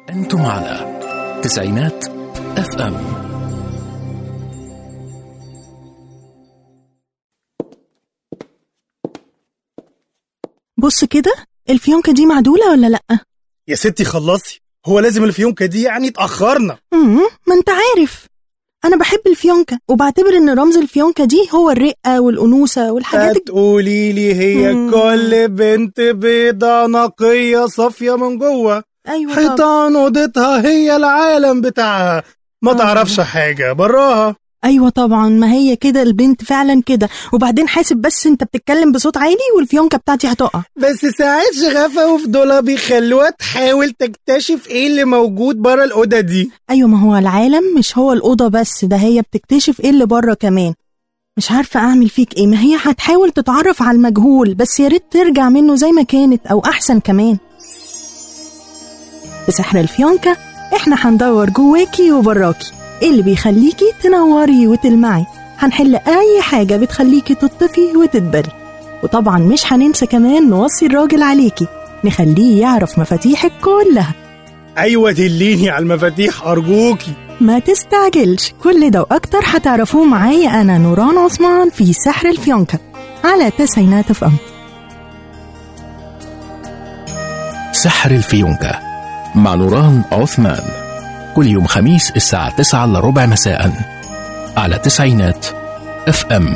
أنتم على تسعينات اف ام بص كده الفيونكة دي معدولة ولا لأ؟ يا ستي خلصي هو لازم الفيونكة دي يعني اتأخرنا مم، ما انت عارف أنا بحب الفيونكة وبعتبر إن رمز الفيونكة دي هو الرقة والأنوثة والحاجات الج- هتقولي لي هي مم. كل بنت بيضة نقية صافية من جوه أيوة طبعا حيطان اوضتها هي العالم بتاعها ما آه. تعرفش حاجة براها أيوة طبعا ما هي كده البنت فعلا كده وبعدين حاسب بس انت بتتكلم بصوت عالي والفيونكة بتاعتي هتقع بس ساعات شغفة وفضولها بيخلوها تحاول تكتشف ايه اللي موجود بره الأوضة دي أيوة ما هو العالم مش هو الأوضة بس ده هي بتكتشف ايه اللي بره كمان مش عارفة أعمل فيك ايه ما هي هتحاول تتعرف على المجهول بس يا ريت ترجع منه زي ما كانت أو أحسن كمان بسحر الفيونكة احنا هندور جواكي وبراكي ايه اللي بيخليكي تنوري وتلمعي هنحل أي حاجة بتخليكي تطفي وتدبري وطبعا مش هننسى كمان نوصي الراجل عليكي نخليه يعرف مفاتيحك كلها أيوة دليني على المفاتيح أرجوكي ما تستعجلش كل ده وأكتر هتعرفوه معايا أنا نوران عثمان في سحر الفيونكة على تسعينات اف ام سحر الفيونكة مع نوران عثمان كل يوم خميس الساعة 9 إلا ربع مساء على تسعينات اف ام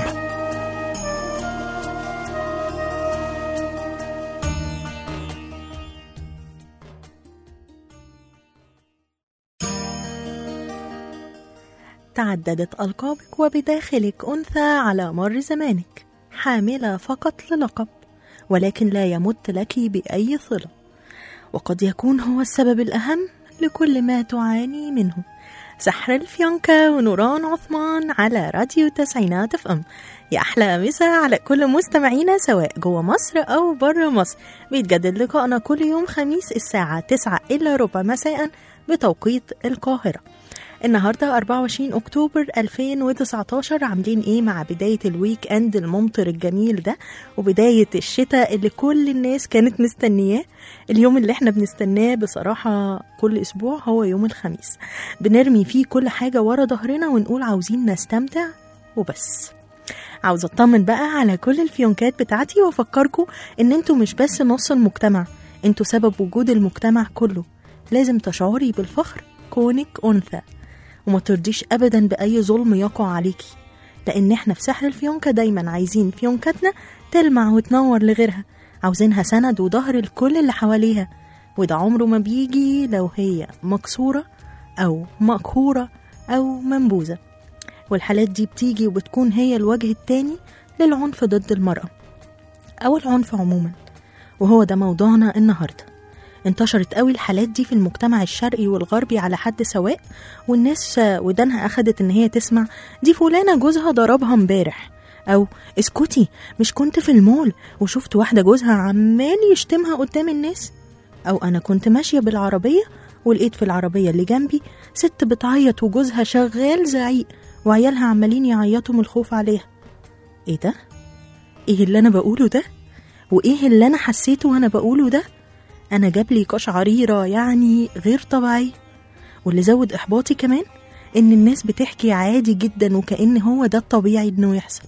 تعددت ألقابك وبداخلك أنثى على مر زمانك حاملة فقط للقب ولكن لا يمت لك بأي صلة وقد يكون هو السبب الأهم لكل ما تعاني منه سحر الفيونكا ونوران عثمان على راديو تسعينات اف ام يا أحلى مسا على كل مستمعينا سواء جوه مصر أو بره مصر بيتجدد لقائنا كل يوم خميس الساعة 9 إلا ربع مساء بتوقيت القاهرة النهارده 24 اكتوبر 2019 عاملين ايه مع بدايه الويك اند الممطر الجميل ده وبدايه الشتاء اللي كل الناس كانت مستنياه اليوم اللي احنا بنستناه بصراحه كل اسبوع هو يوم الخميس بنرمي فيه كل حاجه ورا ظهرنا ونقول عاوزين نستمتع وبس عاوزه اطمن بقى على كل الفيونكات بتاعتي وافكركم ان انتوا مش بس نص المجتمع انتوا سبب وجود المجتمع كله لازم تشعري بالفخر كونك انثى وما ترضيش ابدا باي ظلم يقع عليكي لان احنا في سحر الفيونكة دايما عايزين فيونكتنا تلمع وتنور لغيرها عاوزينها سند وظهر لكل اللي حواليها وده عمره ما بيجي لو هي مكسورة أو مقهورة أو منبوذة والحالات دي بتيجي وبتكون هي الوجه التاني للعنف ضد المرأة أو العنف عموما وهو ده موضوعنا النهارده انتشرت قوي الحالات دي في المجتمع الشرقي والغربي على حد سواء والناس ودانها أخدت إن هي تسمع دي فلانة جوزها ضربها امبارح أو اسكتي مش كنت في المول وشفت واحدة جوزها عمال يشتمها قدام الناس أو أنا كنت ماشية بالعربية ولقيت في العربية اللي جنبي ست بتعيط وجوزها شغال زعيق وعيالها عمالين يعيطوا من الخوف عليها ايه ده؟ ايه اللي انا بقوله ده؟ وايه اللي انا حسيته وانا بقوله ده؟ انا جاب لي قشعريره يعني غير طبيعي واللي زود احباطي كمان ان الناس بتحكي عادي جدا وكأن هو ده الطبيعي انه يحصل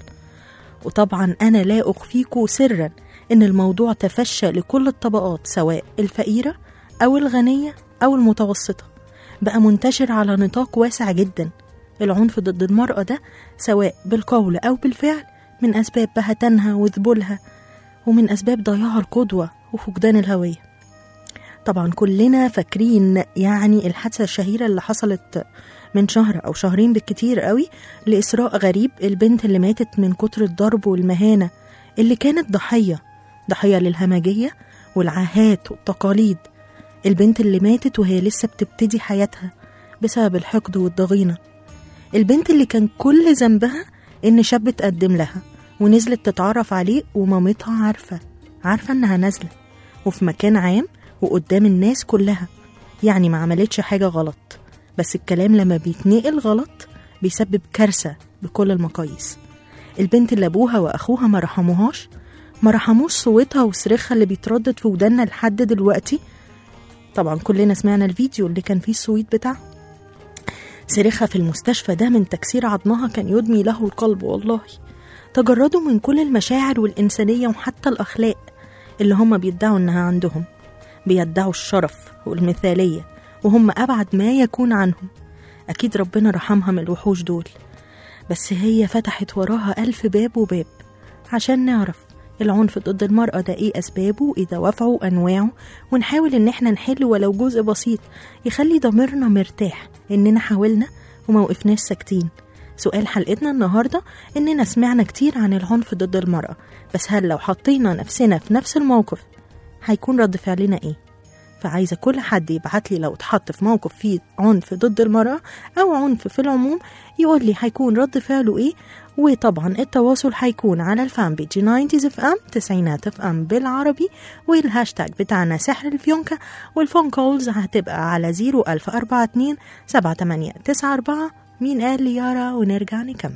وطبعا انا لا اخفيكوا سرا ان الموضوع تفشى لكل الطبقات سواء الفقيره او الغنيه او المتوسطه بقى منتشر على نطاق واسع جدا العنف ضد المرأة ده سواء بالقول أو بالفعل من أسباب بهتانها وذبولها ومن أسباب ضياع القدوة وفقدان الهوية طبعا كلنا فاكرين يعني الحادثة الشهيرة اللي حصلت من شهر أو شهرين بالكتير قوي لإسراء غريب البنت اللي ماتت من كتر الضرب والمهانة اللي كانت ضحية ضحية للهمجية والعاهات والتقاليد البنت اللي ماتت وهي لسه بتبتدي حياتها بسبب الحقد والضغينة البنت اللي كان كل ذنبها إن شاب اتقدم لها ونزلت تتعرف عليه ومامتها عارفة عارفة إنها نازلة وفي مكان عام وقدام الناس كلها يعني ما عملتش حاجة غلط بس الكلام لما بيتنقل غلط بيسبب كارثة بكل المقاييس البنت اللي أبوها وأخوها ما رحموهاش ما رحموش صوتها وصريخها اللي بيتردد في ودانا لحد دلوقتي طبعا كلنا سمعنا الفيديو اللي كان فيه السويت بتاعه صريخها في المستشفى ده من تكسير عظمها كان يدمي له القلب والله تجردوا من كل المشاعر والإنسانية وحتى الأخلاق اللي هم بيدعوا إنها عندهم بيدعوا الشرف والمثالية وهم أبعد ما يكون عنهم أكيد ربنا رحمها من الوحوش دول بس هي فتحت وراها ألف باب وباب عشان نعرف العنف ضد المرأة ده إيه أسبابه وإيه دوافعه وأنواعه ونحاول إن إحنا نحل ولو جزء بسيط يخلي ضميرنا مرتاح إننا حاولنا وما وقفناش ساكتين سؤال حلقتنا النهاردة إننا سمعنا كتير عن العنف ضد المرأة بس هل لو حطينا نفسنا في نفس الموقف هيكون رد فعلنا إيه؟ فعايزة كل حد يبعت لي لو اتحط في موقف فيه عنف ضد المرأة أو عنف في العموم يقول لي هيكون رد فعله إيه وطبعا التواصل هيكون على الفان بيج 90 اف ام تسعينات اف ام بالعربي والهاشتاج بتاعنا سحر الفيونكة والفون كولز هتبقى على 01042 7894 مين قال لي يارا ونرجع نكمل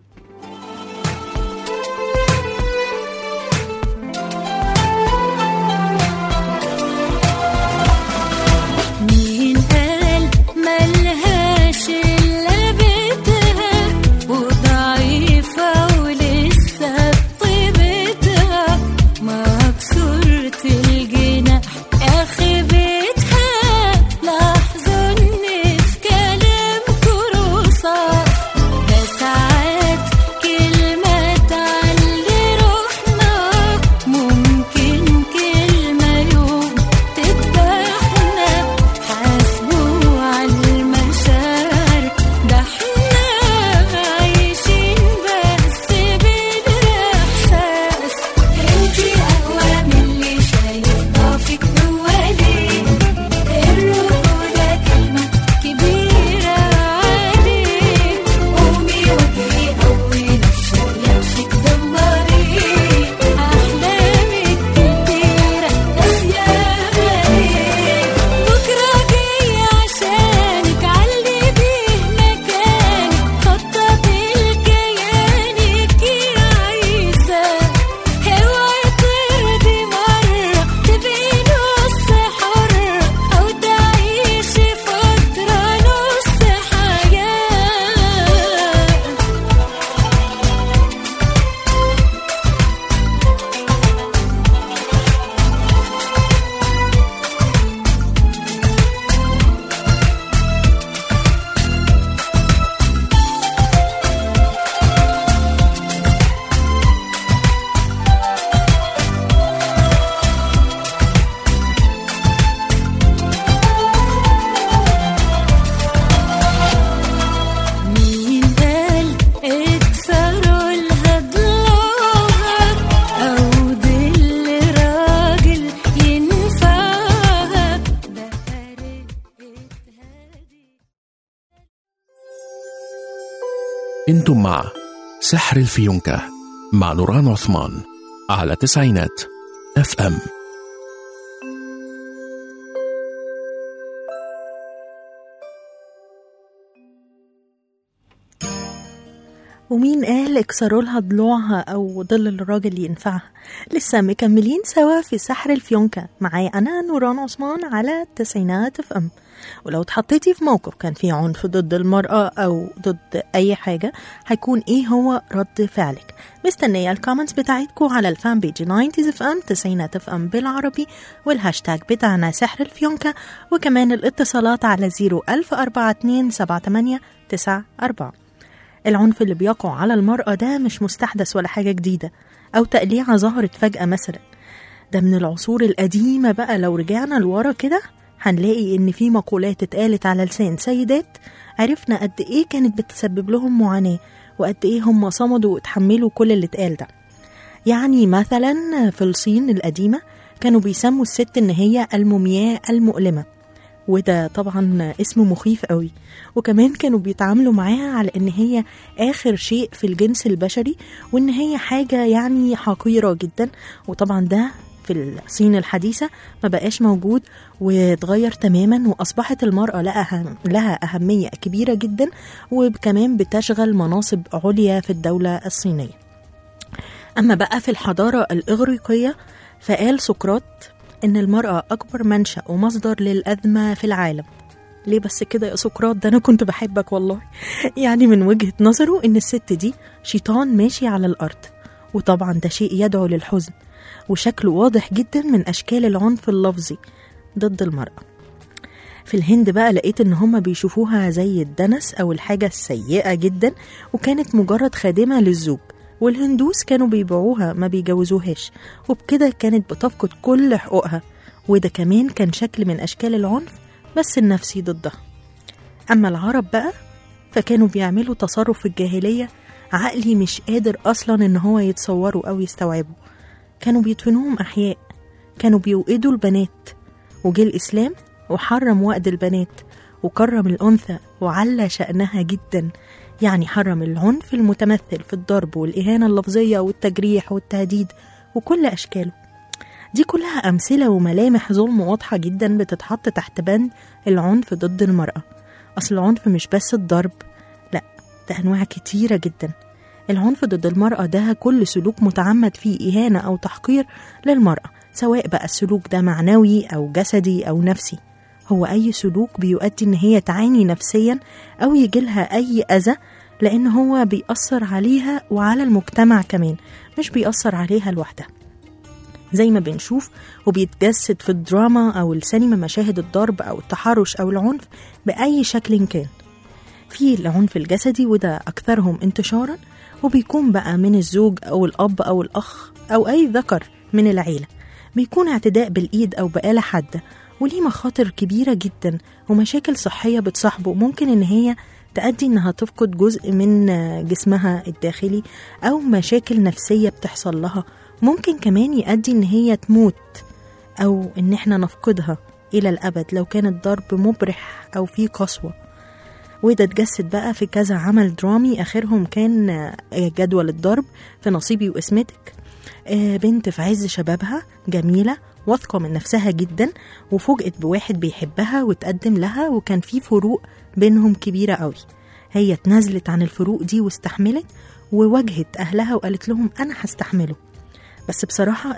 مين قال ملهاش إلا بيتها وضعيفة ولسه بطيبتها مكسورة الجناح آخي بيتها لاحظوا إن في كلامكوا رصاص ده ساعات كلمة تعلي روحنا ممكن كلمة يوم تذبحنا حاسبوا على المشاعر ده احنا عايشين بس بالإحساس انتي أقوى من اللي شايف ضعفك جوالي الرجولة كلمة كبيرة عليك قومي واجري قوي نفسك نفسك دمري أحلامك كتيرة ناسية عليك بكرة جاي عشانك علي بيه مكانك خططي لكيانك يا عيسى اوعي ترضي مرة تبقي نص حرة أو تعيشي فترة نص حياة مين قال اكسروا لها ضلوعها او دل راجل ينفعها ده فرقتها دي انتم مع سحر الفيونكة مع نوران عثمان على تسعينات اف ام ومين قال اكسروا لها ضلوعها او ظل الراجل ينفعها لسه مكملين سوا في سحر الفيونكة معايا انا نوران عثمان على التسعينات اف ام ولو اتحطيتي في موقف كان فيه عنف ضد المرأة او ضد اي حاجة هيكون ايه هو رد فعلك مستنية الكومنتس بتاعتكم على الفان بيج 90 اف ام تسعينات اف ام بالعربي والهاشتاج بتاعنا سحر الفيونكة وكمان الاتصالات على 01042 العنف اللي بيقع على المرأة ده مش مستحدث ولا حاجة جديدة أو تقليعة ظهرت فجأة مثلا ده من العصور القديمة بقى لو رجعنا لورا كده هنلاقي إن في مقولات اتقالت على لسان سيدات عرفنا قد إيه كانت بتسبب لهم معاناة وقد إيه هم صمدوا وتحملوا كل اللي اتقال ده يعني مثلا في الصين القديمة كانوا بيسموا الست إن هي المومياء المؤلمة وده طبعا اسم مخيف قوي وكمان كانوا بيتعاملوا معاها على ان هي اخر شيء في الجنس البشري وان هي حاجة يعني حقيرة جدا وطبعا ده في الصين الحديثة ما بقاش موجود واتغير تماما وأصبحت المرأة لها, لها أهمية كبيرة جدا وكمان بتشغل مناصب عليا في الدولة الصينية أما بقى في الحضارة الإغريقية فقال سقراط إن المرأة أكبر منشأ ومصدر للأزمة في العالم ليه بس كده يا سقراط ده أنا كنت بحبك والله يعني من وجهة نظره إن الست دي شيطان ماشي على الأرض وطبعا ده شيء يدعو للحزن وشكله واضح جدا من أشكال العنف اللفظي ضد المرأة في الهند بقى لقيت ان هما بيشوفوها زي الدنس او الحاجة السيئة جدا وكانت مجرد خادمة للزوج والهندوس كانوا بيبيعوها ما بيجوزوهاش وبكده كانت بتفقد كل حقوقها وده كمان كان شكل من اشكال العنف بس النفسي ضدها اما العرب بقى فكانوا بيعملوا تصرف في الجاهلية عقلي مش قادر اصلا ان هو يتصوره او يستوعبه كانوا بيدفنوهم احياء كانوا بيوقدوا البنات وجه الاسلام وحرم وأد البنات وكرم الأنثى وعلى شأنها جدا يعني حرم العنف المتمثل في الضرب والإهانة اللفظية والتجريح والتهديد وكل أشكاله دي كلها أمثلة وملامح ظلم واضحة جدا بتتحط تحت بند العنف ضد المرأة أصل العنف مش بس الضرب لا ده أنواع كتيرة جدا العنف ضد المرأة ده كل سلوك متعمد فيه إهانة أو تحقير للمرأة سواء بقى السلوك ده معنوي أو جسدي أو نفسي هو أي سلوك بيؤدي إن هي تعاني نفسيا أو يجيلها أي أذى لأن هو بيأثر عليها وعلى المجتمع كمان مش بيأثر عليها لوحدها زي ما بنشوف وبيتجسد في الدراما أو السينما مشاهد الضرب أو التحرش أو العنف بأي شكل كان في العنف الجسدي وده أكثرهم انتشارا وبيكون بقى من الزوج أو الأب أو الأخ أو أي ذكر من العيلة بيكون اعتداء بالإيد أو بآلة حادة وليه مخاطر كبيرة جدا ومشاكل صحية بتصاحبه ممكن إن هي تؤدي إنها تفقد جزء من جسمها الداخلي أو مشاكل نفسية بتحصل لها ممكن كمان يؤدي إن هي تموت أو إن إحنا نفقدها إلى الأبد لو كان الضرب مبرح أو فيه قسوة وده اتجسد بقى في كذا عمل درامي آخرهم كان جدول الضرب في نصيبي واسمتك بنت في عز شبابها جميلة واثقة من نفسها جدا وفوجئت بواحد بيحبها وتقدم لها وكان في فروق بينهم كبيرة قوي هي اتنازلت عن الفروق دي واستحملت وواجهت أهلها وقالت لهم أنا هستحمله بس بصراحة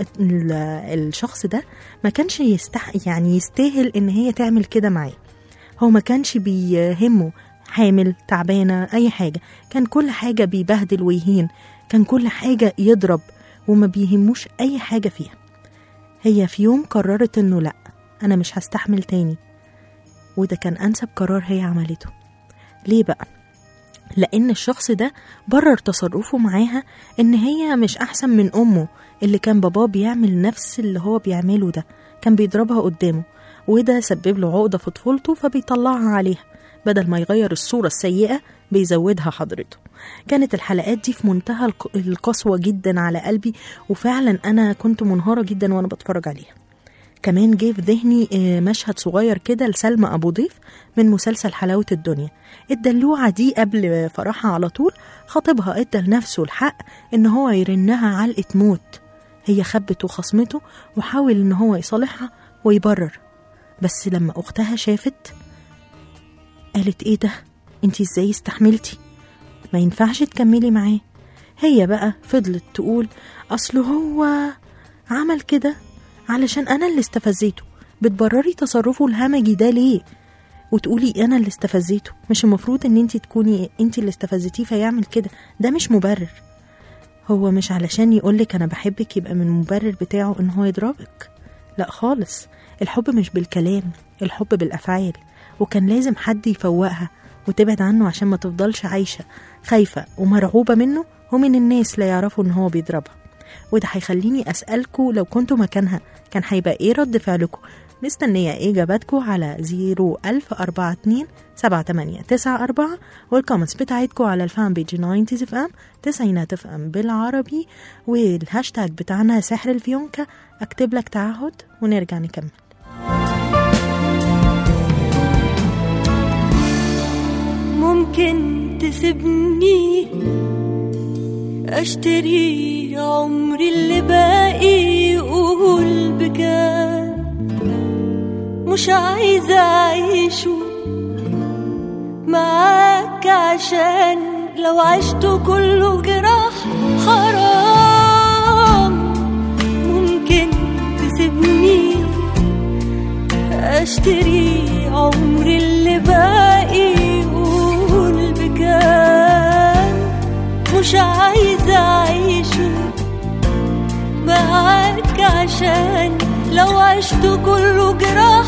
الشخص ده ما كانش يستح يعني يستاهل إن هي تعمل كده معاه هو ما كانش بيهمه حامل تعبانة أي حاجة كان كل حاجة بيبهدل ويهين كان كل حاجة يضرب وما بيهموش أي حاجة فيها هي في يوم قررت إنه لأ أنا مش هستحمل تاني وده كان أنسب قرار هي عملته ليه بقى؟ لأن الشخص ده برر تصرفه معاها إن هي مش أحسن من أمه اللي كان باباه بيعمل نفس اللي هو بيعمله ده كان بيضربها قدامه وده سبب له عقدة في طفولته فبيطلعها عليها بدل ما يغير الصورة السيئة بيزودها حضرته كانت الحلقات دي في منتهى الق- القسوة جدا على قلبي وفعلا أنا كنت منهارة جدا وأنا بتفرج عليها كمان جه في ذهني آه، مشهد صغير كده لسلمى أبو ضيف من مسلسل حلاوة الدنيا الدلوعة دي قبل فرحها على طول خطيبها ادى لنفسه الحق ان هو يرنها علقة موت هي خبت وخصمته وحاول ان هو يصالحها ويبرر بس لما اختها شافت قالت ايه ده انتي ازاي استحملتي ما ينفعش تكملي معاه هي بقى فضلت تقول اصل هو عمل كده علشان انا اللي استفزيته بتبرري تصرفه الهمجي ده ليه وتقولي انا اللي استفزيته مش المفروض ان انت تكوني انت اللي استفزتيه فيعمل كده ده مش مبرر هو مش علشان يقولك انا بحبك يبقى من المبرر بتاعه ان هو يضربك لا خالص الحب مش بالكلام الحب بالافعال وكان لازم حد يفوقها وتبعد عنه عشان ما تفضلش عايشة خايفة ومرعوبة منه ومن الناس لا يعرفوا ان هو بيضربها وده هيخليني أسألكوا لو كنتوا مكانها كان هيبقى ايه رد فعلكم مستنية إجاباتكم على 01042 7894 والكومنتس بتاعتكم على الفان بيج 90 اف ام تسعينات اف ام بالعربي والهاشتاج بتاعنا سحر الفيونكة اكتب لك تعهد ونرجع نكمل ممكن تسيبني اشتري عمري اللي باقي قول بجد مش عايزة اعيشه معاك عشان لو عشته كله جراح حرام ممكن تسيبني اشتري عمري اللي باقي يقول بكام مش عايزة أعيشه معاك عشان لو عشت كله جراح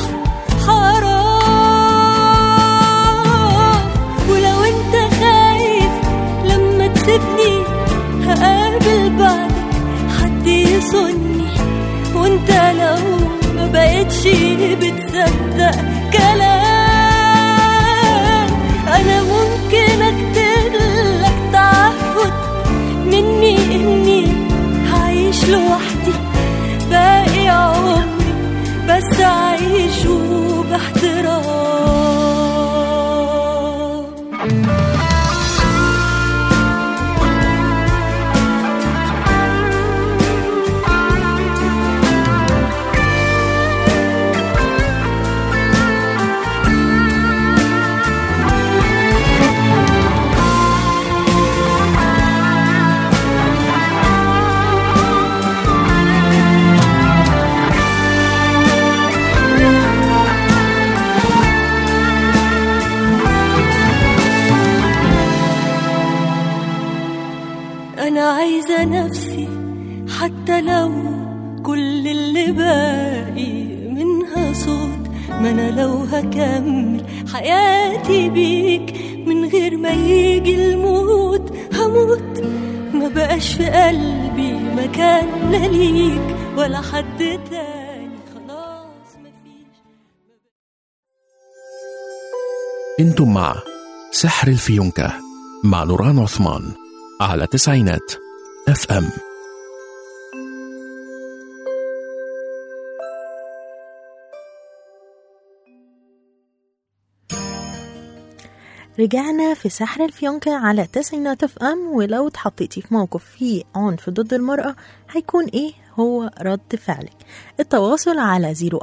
حرام ولو انت خايف لما تسيبني هقابل بعدك حد يصني وانت لو ما بقتش بتصدق كلام انا ممكن اكتب لك تعهد مني اني هعيش لوحدي باقي عمري بس اعيشه باحترام أنا عايزة نفسي حتى لو كل اللي باقي منها صوت ما أنا لو هكمل حياتي بيك من غير ما يجي الموت هموت ما بقاش في قلبي مكان لا ليك ولا حد تاني خلاص مفيش انتم مع سحر الفيونكة مع نوران عثمان على تسعينات اف ام رجعنا في سحر الفيونكة على تسعينات اف ام ولو اتحطيتي في موقف فيه عنف ضد المرأة هيكون ايه هو رد فعلك التواصل على 010427894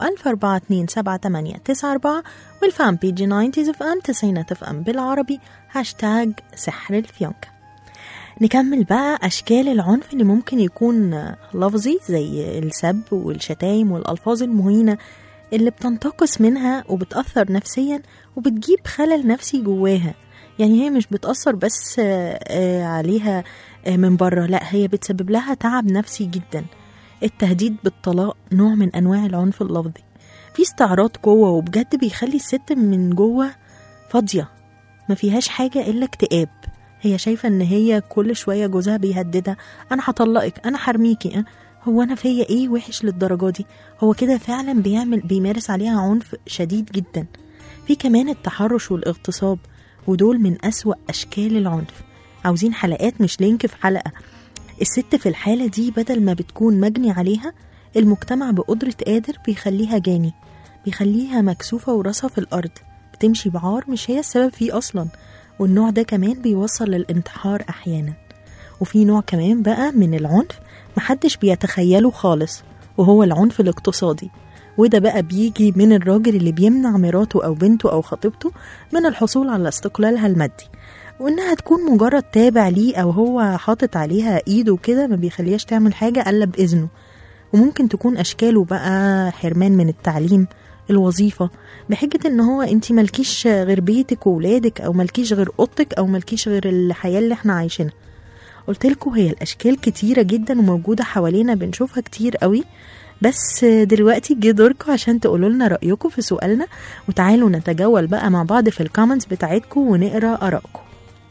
والفان بيج 90 اف ام تسعينات اف ام بالعربي هاشتاج سحر الفيونكة نكمل بقى أشكال العنف اللي ممكن يكون لفظي زي السب والشتايم والألفاظ المهينة اللي بتنتقص منها وبتأثر نفسيا وبتجيب خلل نفسي جواها يعني هي مش بتأثر بس آه، آه، عليها آه، من بره لا هي بتسبب لها تعب نفسي جدا التهديد بالطلاق نوع من أنواع العنف اللفظي في استعراض قوة وبجد بيخلي الست من جوه فاضية ما فيهاش حاجة إلا اكتئاب هي شايفة إن هي كل شوية جوزها بيهددها أنا هطلقك أنا حرميكي أه؟ هو أنا فيا إيه وحش للدرجة دي هو كده فعلا بيعمل بيمارس عليها عنف شديد جدا في كمان التحرش والاغتصاب ودول من أسوأ أشكال العنف عاوزين حلقات مش لينك في حلقة الست في الحالة دي بدل ما بتكون مجني عليها المجتمع بقدرة قادر بيخليها جاني بيخليها مكسوفة وراسها في الأرض بتمشي بعار مش هي السبب فيه أصلا والنوع ده كمان بيوصل للانتحار أحيانا وفي نوع كمان بقى من العنف محدش بيتخيله خالص وهو العنف الاقتصادي وده بقى بيجي من الراجل اللي بيمنع مراته أو بنته أو خطيبته من الحصول على استقلالها المادي وإنها تكون مجرد تابع ليه أو هو حاطط عليها إيده كده ما بيخليهاش تعمل حاجة إلا بإذنه وممكن تكون أشكاله بقى حرمان من التعليم الوظيفة بحجة ان هو انت ملكيش غير بيتك وولادك او ملكيش غير اوضتك او ملكيش غير الحياة اللي احنا عايشينها قلت لكم هي الاشكال كتيرة جدا وموجودة حوالينا بنشوفها كتير قوي بس دلوقتي جه دوركم عشان تقولوا لنا رأيكم في سؤالنا وتعالوا نتجول بقى مع بعض في الكومنتس بتاعتكم ونقرا آرائكم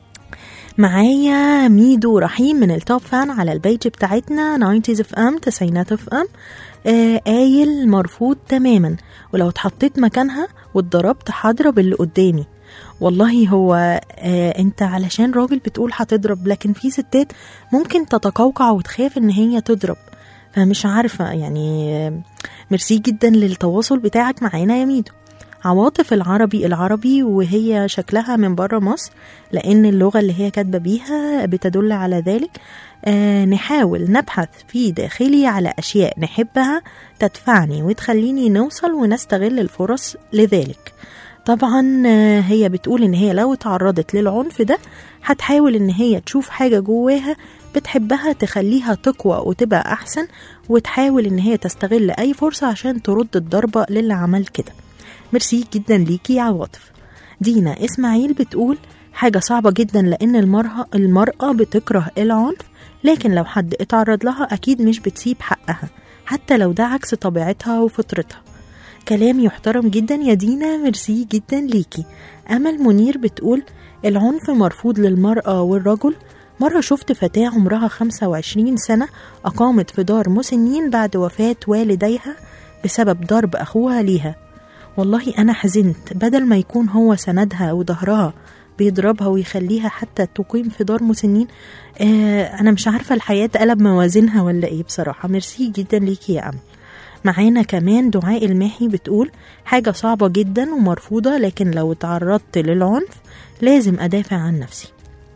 معايا ميدو رحيم من التوب فان على البيج بتاعتنا 90s اف ام تسعينات اف ام آه قايل مرفوض تماما ولو اتحطيت مكانها واتضربت هضرب اللي قدامي والله هو آه انت علشان راجل بتقول هتضرب لكن في ستات ممكن تتقوقع وتخاف ان هي تضرب فمش عارفة يعني آه، ميرسي جدا للتواصل بتاعك معانا يا ميدو عواطف العربي العربي وهي شكلها من بره مصر لأن اللغة اللي هي كاتبة بيها بتدل على ذلك آه نحاول نبحث في داخلي على أشياء نحبها تدفعني وتخليني نوصل ونستغل الفرص لذلك طبعا آه، هي بتقول ان هي لو تعرضت للعنف ده هتحاول ان هي تشوف حاجة جواها بتحبها تخليها تقوى وتبقى احسن وتحاول ان هي تستغل اي فرصة عشان ترد الضربة للي عمل كده ميرسي جدا ليكي يا عواطف دينا اسماعيل بتقول حاجة صعبة جدا لأن المرأة, المرأة بتكره العنف لكن لو حد اتعرض لها أكيد مش بتسيب حقها حتى لو ده عكس طبيعتها وفطرتها كلام يحترم جدا يا دينا ميرسي جدا ليكي أمل منير بتقول العنف مرفوض للمرأة والرجل مرة شفت فتاة عمرها 25 سنة أقامت في دار مسنين بعد وفاة والديها بسبب ضرب أخوها ليها والله أنا حزنت بدل ما يكون هو سندها وظهرها بيضربها ويخليها حتى تقيم في دار مسنين آه أنا مش عارفة الحياة قلب موازينها ولا إيه بصراحة ميرسي جدا ليكي يا أمل معانا كمان دعاء الماحي بتقول حاجة صعبة جدا ومرفوضة لكن لو تعرضت للعنف لازم أدافع عن نفسي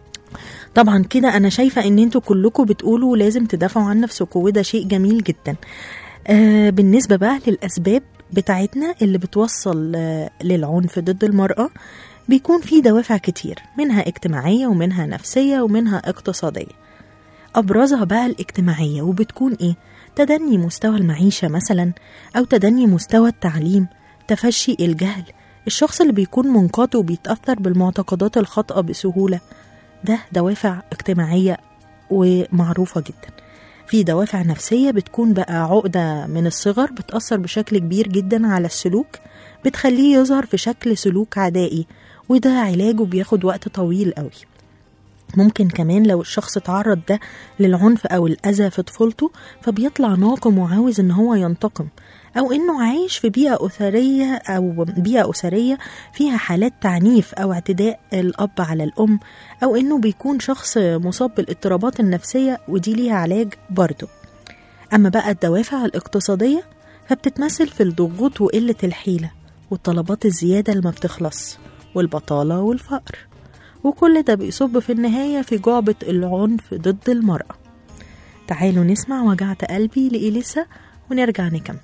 طبعا كده أنا شايفة إن انتوا كلكم بتقولوا لازم تدافعوا عن نفسكم وده شيء جميل جدا آه بالنسبة بقى للأسباب بتاعتنا اللي بتوصل آه للعنف ضد المرأة بيكون في دوافع كتير منها اجتماعية ومنها نفسية ومنها اقتصادية أبرزها بقى الاجتماعية وبتكون إيه؟ تدني مستوى المعيشة مثلا أو تدني مستوى التعليم تفشي الجهل الشخص اللي بيكون منقاط وبيتأثر بالمعتقدات الخاطئة بسهولة ده دوافع اجتماعية ومعروفة جدا في دوافع نفسية بتكون بقى عقدة من الصغر بتأثر بشكل كبير جدا على السلوك بتخليه يظهر في شكل سلوك عدائي وده علاجه بياخد وقت طويل قوي ممكن كمان لو الشخص تعرض ده للعنف أو الأذى في طفولته فبيطلع ناقم وعاوز إن هو ينتقم أو إنه عايش في بيئة أسرية أو بيئة أسرية فيها حالات تعنيف أو اعتداء الأب على الأم أو إنه بيكون شخص مصاب بالاضطرابات النفسية ودي ليها علاج برضه أما بقى الدوافع الاقتصادية فبتتمثل في الضغوط وقلة الحيلة والطلبات الزيادة اللي ما بتخلص والبطالة والفقر وكل ده بيصب في النهاية في جعبة العنف ضد المرأة تعالوا نسمع وجعت قلبي لإليسا ونرجع نكمل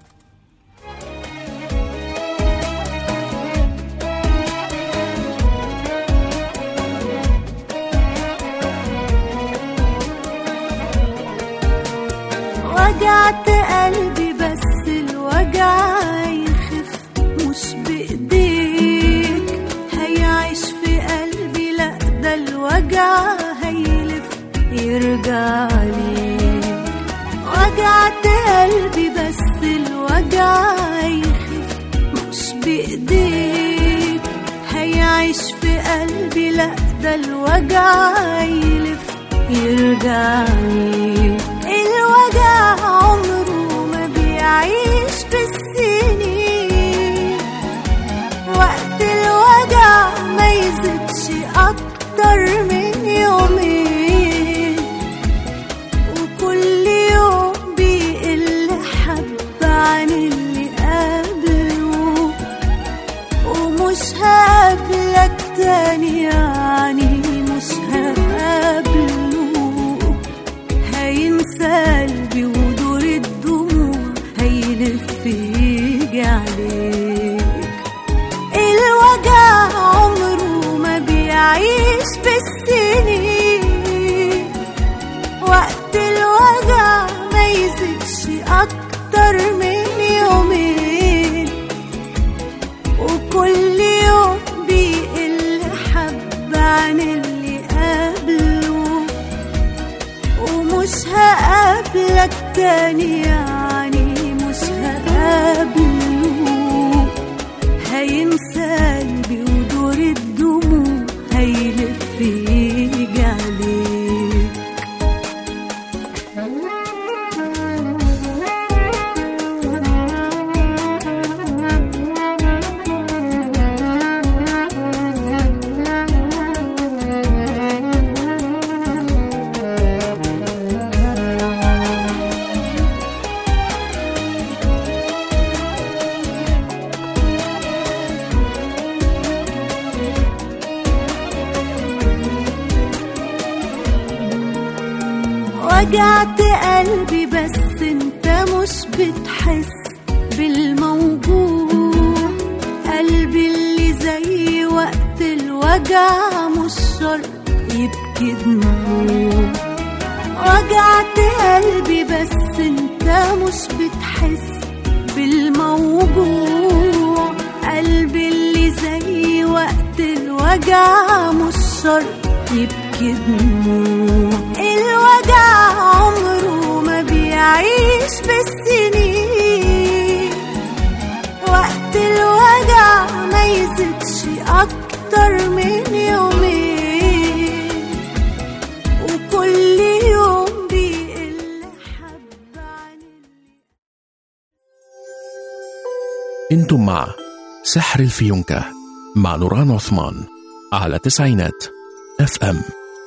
وجعت قلبي بس الوجع يخف مش بإيديك هيعيش في قلبي لأ ده الوجع هيلف يرجع ليك وجعت قلبي بس الوجع يخف مش بإيديك هيعيش في قلبي لأ ده الوجع يلف يرجع ليك الوجع عمره ما بيعيش بالسنين وقت الوجع ما يزيدش أكتر من يومين وكل يوم بيقل حب عن اللي قبله ومش هقابلك تاني يعني مش هقابله هينسى قلبي ودور الدموع هيلف يجي عليك الوجع عمره ما بيعيش بالسنين وقت الوجع ما يزيدش أكتر من يومين وكل يوم بيقل حب عن اللي قبله ومش هقابلك تاني يعني مش هقابله هينسى قلبي ودور الدموع هيلف يجي عليك وجعت قلبي بس انت مش بتحس بالموجوع قلبي اللي زي وقت الوجع مش شرط يبكي دموع وجعت قلبي بس انت مش بتحس بالموجوع الوجع مش شرط يبكي دموع الوجع عمره ما بيعيش بالسنين وقت الوجع ما يزيدش أكتر من يومين وكل يوم بيقل حبة عن اللي انتم مع سحر الفيونكة مع نوران عثمان على تسعينات اف ام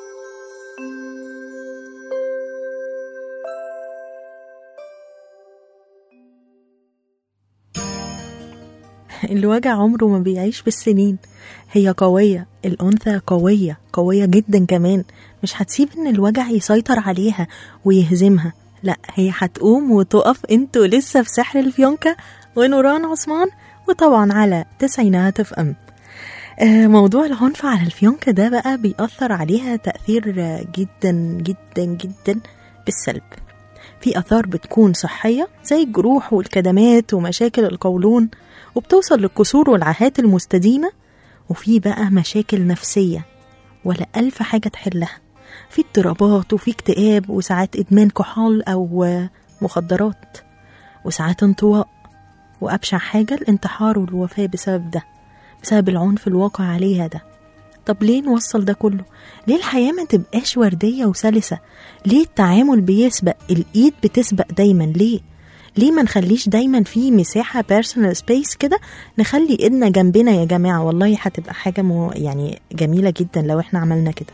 الوجع عمره ما بيعيش بالسنين هي قوية الأنثى قوية قوية جدا كمان مش هتسيب إن الوجع يسيطر عليها ويهزمها لا هي هتقوم وتقف انتوا لسه في سحر الفيونكة ونوران عثمان وطبعا على تسعينات اف ام آه، موضوع العنف على الفيونكة ده بقى بيأثر عليها تأثير آه، جدا جدا جدا بالسلب في آثار بتكون صحية زي الجروح والكدمات ومشاكل القولون وبتوصل للكسور والعاهات المستديمة وفي بقى مشاكل نفسية ولا ألف حاجة تحلها في اضطرابات وفي اكتئاب وساعات إدمان كحول أو آه، مخدرات وساعات انطواء وأبشع حاجة الانتحار والوفاة بسبب ده بسبب العنف الواقع عليها ده طب ليه نوصل ده كله؟ ليه الحياة ما تبقاش وردية وسلسة؟ ليه التعامل بيسبق الإيد بتسبق دايما ليه؟ ليه ما نخليش دايما في مساحة بيرسونال سبيس كده نخلي ايدنا جنبنا يا جماعة والله هتبقى حاجة مو يعني جميلة جدا لو احنا عملنا كده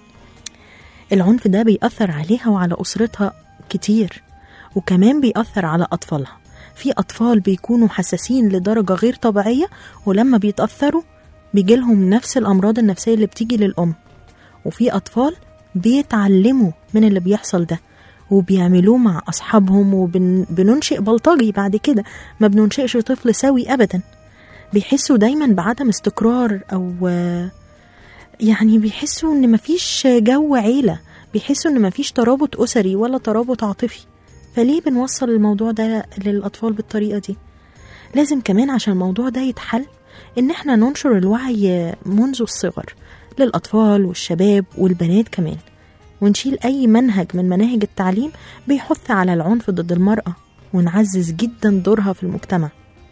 العنف ده بيأثر عليها وعلى أسرتها كتير وكمان بيأثر على أطفالها في أطفال بيكونوا حساسين لدرجة غير طبيعية ولما بيتأثروا بيجيلهم نفس الأمراض النفسية اللي بتيجي للأم وفي أطفال بيتعلموا من اللي بيحصل ده وبيعملوه مع أصحابهم وبننشئ بلطجي بعد كده ما بننشئش طفل سوي أبدا بيحسوا دايما بعدم استقرار أو آه، يعني بيحسوا إن مفيش جو عيلة بيحسوا إن مفيش ترابط أسري ولا ترابط عاطفي فليه بنوصل الموضوع ده للأطفال بالطريقة دي لازم كمان عشان الموضوع ده يتحل إن احنا ننشر الوعي منذ الصغر للأطفال والشباب والبنات كمان ونشيل أي منهج من مناهج التعليم بيحث على العنف ضد المرأة ونعزز جدا دورها في المجتمع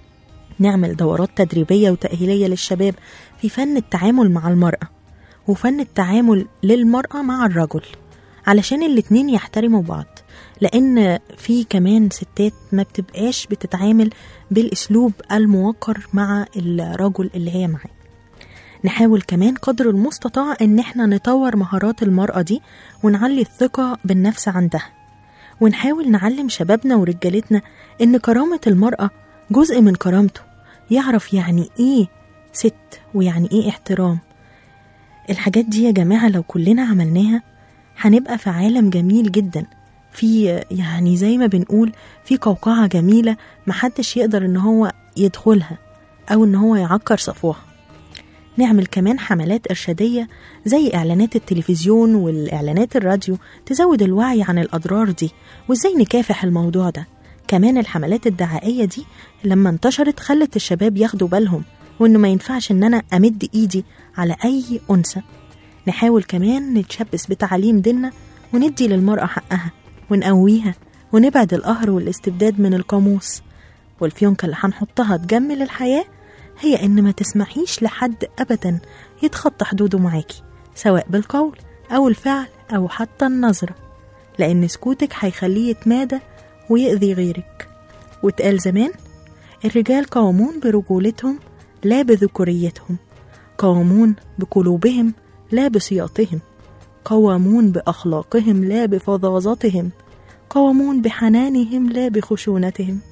نعمل دورات تدريبية وتأهيلية للشباب في فن التعامل مع المرأة وفن التعامل للمرأة مع الرجل علشان الاتنين يحترموا بعض لأن في كمان ستات ما بتبقاش بتتعامل بالأسلوب الموقر مع الرجل اللي هي معاه نحاول كمان قدر المستطاع ان احنا نطور مهارات المرأة دي ونعلي الثقة بالنفس عندها ونحاول نعلم شبابنا ورجالتنا ان كرامة المرأة جزء من كرامته يعرف يعني ايه ست ويعني ايه احترام الحاجات دي يا جماعة لو كلنا عملناها هنبقى في عالم جميل جدا في يعني زي ما بنقول في قوقعة جميلة محدش يقدر ان هو يدخلها او ان هو يعكر صفوها نعمل كمان حملات إرشادية زي إعلانات التلفزيون والإعلانات الراديو تزود الوعي عن الأضرار دي وإزاي نكافح الموضوع ده كمان الحملات الدعائية دي لما انتشرت خلت الشباب ياخدوا بالهم وإنه ما ينفعش إن أنا أمد إيدي على أي أنثى نحاول كمان نتشبث بتعاليم ديننا وندي للمرأة حقها ونقويها ونبعد القهر والاستبداد من القاموس والفيونكة اللي هنحطها تجمل الحياة هي إن ما تسمحيش لحد أبدا يتخطى حدوده معاكي سواء بالقول أو الفعل أو حتى النظرة لأن سكوتك هيخليه يتمادى ويأذي غيرك واتقال زمان الرجال قوامون برجولتهم لا بذكوريتهم قوامون بقلوبهم لا بسياطهم قوامون بأخلاقهم لا بفظاظتهم قوامون بحنانهم لا بخشونتهم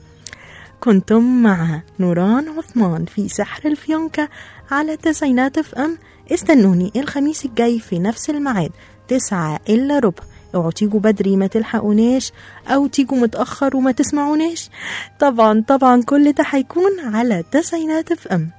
كنتم مع نوران عثمان في سحر الفيونكة على تسعينات اف ام استنوني الخميس الجاي في نفس الميعاد تسعة إلا ربع اوعوا تيجوا بدري ما تلحقوناش او تيجوا متأخر وما تسمعوناش طبعا طبعا كل ده هيكون على تسعينات اف ام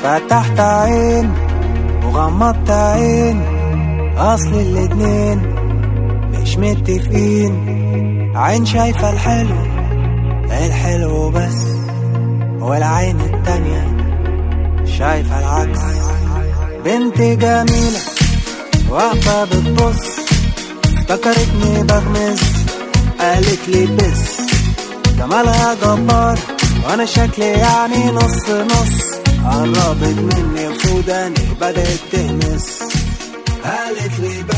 فتحت عين وغمضت عين اصل الاتنين مش متفقين عين شايفة الحلو الحلو بس والعين التانية شايفة العكس بنت جميلة واقفة بتبص افتكرتني بغمز قالت لي بس جمالها جبار وانا شكلي يعني نص نص قربت مني وفوداني بدأت تهمس قالت لي